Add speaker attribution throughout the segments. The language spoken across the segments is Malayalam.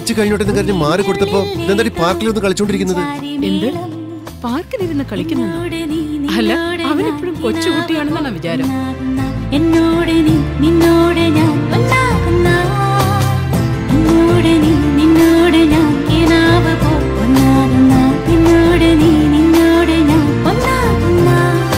Speaker 1: കളിച്ചു കഴിഞ്ഞോട്ടെന്ന് കരുതി മാറി കൊടുത്തപ്പോ എന്താ പാർക്കിലൊന്ന് കളിച്ചോണ്ടിരിക്കുന്നത്
Speaker 2: എന്ത് പാർക്കിലിരുന്ന് കളിക്കുന്നുണ്ടോ അല്ല അവനെപ്പോഴും കൊച്ചുകുട്ടിയാണെന്നാണ് വിചാരം
Speaker 3: എന്നോട് നീ നിന്നോട് ഞാൻ ഒന്നാകുന്ന എന്നോട് നീ നിന്നോട് ഞാൻ കിനാവ് പോ ഒന്നാകുന്ന എന്നോട് നീ നിന്നോട് ഞാൻ ഒന്നാകുന്ന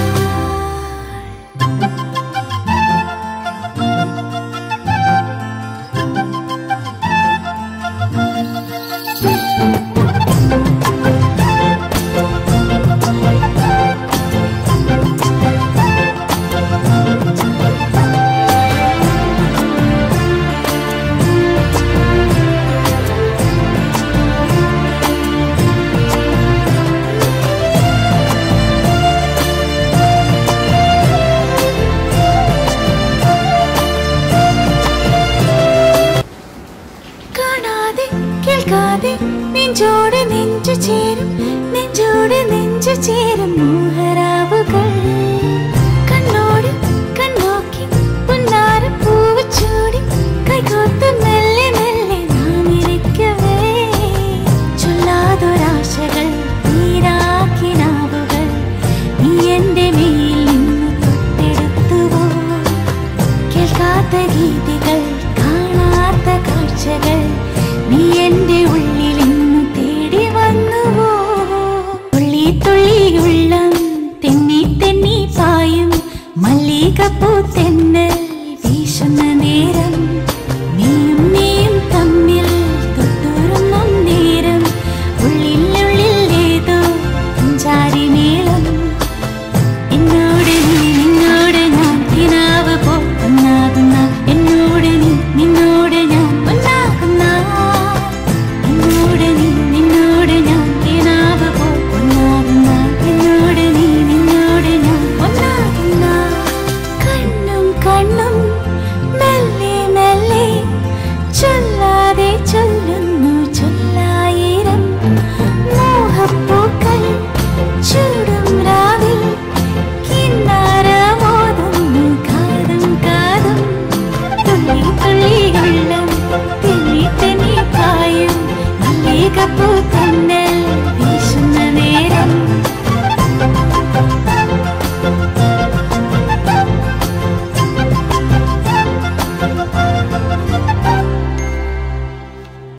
Speaker 3: കാണാതെ കേൾക്കാതെ നെഞ്ചോട് നെഞ്ചു ചേരും നെഞ്ചോട് നെഞ്ചു ചേരും മോഹ